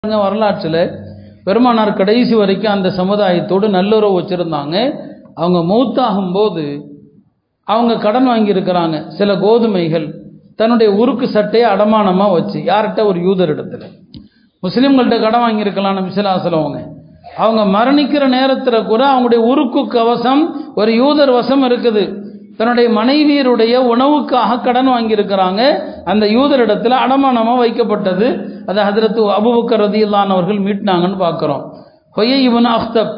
பாருங்க வரலாற்றில் பெருமானார் கடைசி வரைக்கும் அந்த சமுதாயத்தோடு நல்லுறவு வச்சுருந்தாங்க அவங்க மௌத்தாகும் போது அவங்க கடன் வாங்கியிருக்கிறாங்க சில கோதுமைகள் தன்னுடைய உருக்கு சட்டையை அடமானமாக வச்சு யார்கிட்ட ஒரு யூதர் இடத்துல முஸ்லீம்கள்ட்ட கடன் வாங்கியிருக்கலாம் நபிசிலாசலவங்க அவங்க மரணிக்கிற நேரத்தில் கூட அவங்களுடைய உருக்கு கவசம் ஒரு யூதர் வசம் இருக்குது தன்னுடைய மனைவியருடைய உணவுக்காக கடன் வாங்கியிருக்கிறாங்க அந்த யூதர் இடத்துல அடமானமாக வைக்கப்பட்டது அது ஹதரத்து அபுபக்கர் ரதியில்லான் அவர்கள் மீட்டினாங்கன்னு பார்க்குறோம் ஹொய்ய இவன் அஃப்தப்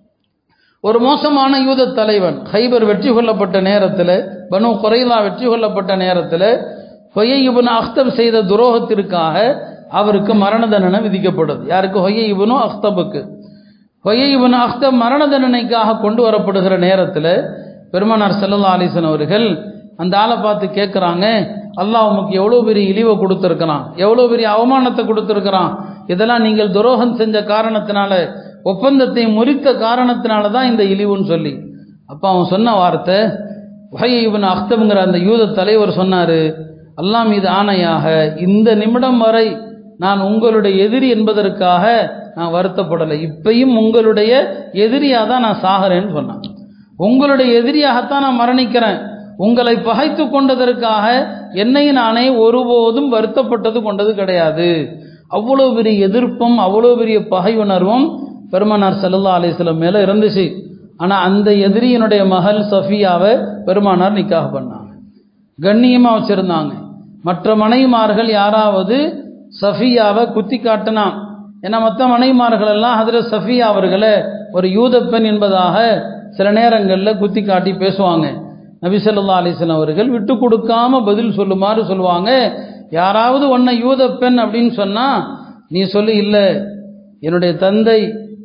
ஒரு மோசமான யூத தலைவன் ஹைபர் வெற்றி கொள்ளப்பட்ட நேரத்தில் பனு குறைலா வெற்றி கொள்ளப்பட்ட நேரத்தில் ஹொய்ய இபுன் அख्தப் செய்த துரோகத்திற்காக அவருக்கு மரண தண்டனை விதிக்கப்படுது யாருக்கு ஹொய்ய இபுனு அख्தபுக்கு ஹொய்ய இபுன் அख्தப் மரண தண்டனைக்காக கொண்டு வரப்படுகிற நேரத்தில் பெருமானார் செல்லல்லா அலிசன் அவர்கள் அந்த ஆளை பார்த்து கேட்குறாங்க அல்லாஹ் உமக்கு எவ்வளோ பெரிய இழிவை கொடுத்துருக்கிறான் எவ்வளோ பெரிய அவமானத்தை கொடுத்துருக்கிறான் இதெல்லாம் நீங்கள் துரோகம் செஞ்ச காரணத்தினால ஒப்பந்தத்தை முறித்த காரணத்தினால தான் இந்த இழிவுன்னு சொல்லி அப்போ அவன் சொன்ன வார்த்தை வகை இவன் அக்தம்ங்கிற அந்த யூத தலைவர் சொன்னார் அல்லாஹ் மீது ஆணையாக இந்த நிமிடம் வரை நான் உங்களுடைய எதிரி என்பதற்காக நான் வருத்தப்படலை இப்பையும் உங்களுடைய எதிரியாக தான் நான் சாகிறேன்னு சொன்னேன் உங்களுடைய எதிரியாகத்தான் நான் மரணிக்கிறேன் உங்களை பகைத்து கொண்டதற்காக என்னை நானே ஒருபோதும் வருத்தப்பட்டது கொண்டது கிடையாது அவ்வளோ பெரிய எதிர்ப்பும் அவ்வளோ பெரிய பகை உணர்வும் பெருமானார் சல்லா அலிஸ்லம் மேலே இருந்துச்சு ஆனால் அந்த எதிரியினுடைய மகள் சஃபியாவை பெருமானார் நிக்காக பண்ணாங்க கண்ணியமாக வச்சுருந்தாங்க மற்ற மனைவிமார்கள் யாராவது சஃபியாவை குத்தி காட்டினா ஏன்னா மற்ற மனைவிமார்கள் எல்லாம் அதில் சஃபியா அவர்களை ஒரு யூத பெண் என்பதாக சில நேரங்களில் குத்தி காட்டி பேசுவாங்க நபிசல்லா அலிஸ்லாம் அவர்கள் விட்டு கொடுக்காம பதில் சொல்லுமாறு சொல்லுவாங்க யாராவது ஒன்றை யூத பெண் அப்படின்னு சொன்னால் நீ சொல்லி இல்லை என்னுடைய தந்தை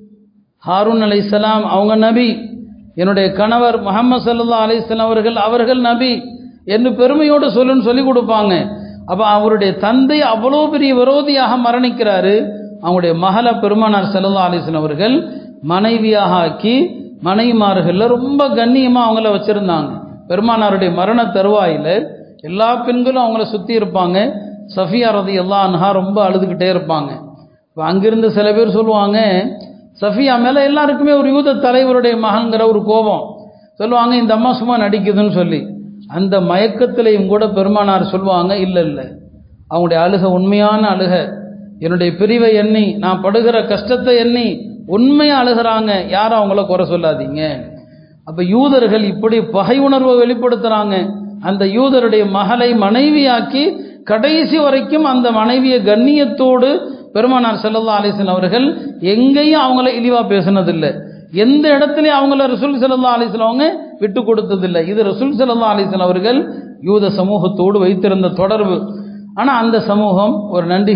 ஹாரூன் அலி இஸ்லாம் அவங்க நபி என்னுடைய கணவர் முகமது சல்லா அலிஸ்லாம் அவர்கள் அவர்கள் நபி என்று பெருமையோடு சொல்லுன்னு சொல்லி கொடுப்பாங்க அப்போ அவருடைய தந்தை அவ்வளோ பெரிய விரோதியாக மரணிக்கிறாரு அவங்களுடைய மகள பெருமானார் சல்லா அலிஸ்லாம் அவர்கள் மனைவியாக ஆக்கி மனைவிமார்களில் ரொம்ப கண்ணியமாக அவங்கள வச்சுருந்தாங்க பெருமானாருடைய மரண தருவாயில் எல்லா பெண்களும் அவங்கள சுற்றி இருப்பாங்க சஃபியா ரதி எல்லா அன்ஹா ரொம்ப அழுதுகிட்டே இருப்பாங்க இப்போ அங்கிருந்து சில பேர் சொல்லுவாங்க சஃபியா மேலே எல்லாருக்குமே ஒரு யூத தலைவருடைய மகங்கிற ஒரு கோபம் சொல்லுவாங்க இந்த அம்மா சும்மா நடிக்குதுன்னு சொல்லி அந்த மயக்கத்திலையும் கூட பெருமானார் சொல்லுவாங்க இல்லை இல்லை அவங்களுடைய அழுக உண்மையான அழுக என்னுடைய பிரிவை எண்ணி நான் படுகிற கஷ்டத்தை எண்ணி உண்மையாக அழுகிறாங்க யாரும் அவங்கள குறை சொல்லாதீங்க அப்போ யூதர்கள் இப்படி பகை உணர்வை வெளிப்படுத்துகிறாங்க அந்த யூதருடைய மகளை மனைவியாக்கி கடைசி வரைக்கும் அந்த மனைவியை கண்ணியத்தோடு பெருமானார் செல்லல்லா அலிஸ்லாம் அவர்கள் எங்கேயும் அவங்கள இழிவாக பேசினதில்லை எந்த இடத்துலையும் அவங்கள ரசூல் செல்லல்லா அலிஸ்லாம் அவங்க விட்டு கொடுத்ததில்லை இது ரசூல் செல்லல்லா அலிஸ்லாம் அவர்கள் யூத சமூகத்தோடு வைத்திருந்த தொடர்பு ஆனால் அந்த சமூகம் ஒரு நன்றி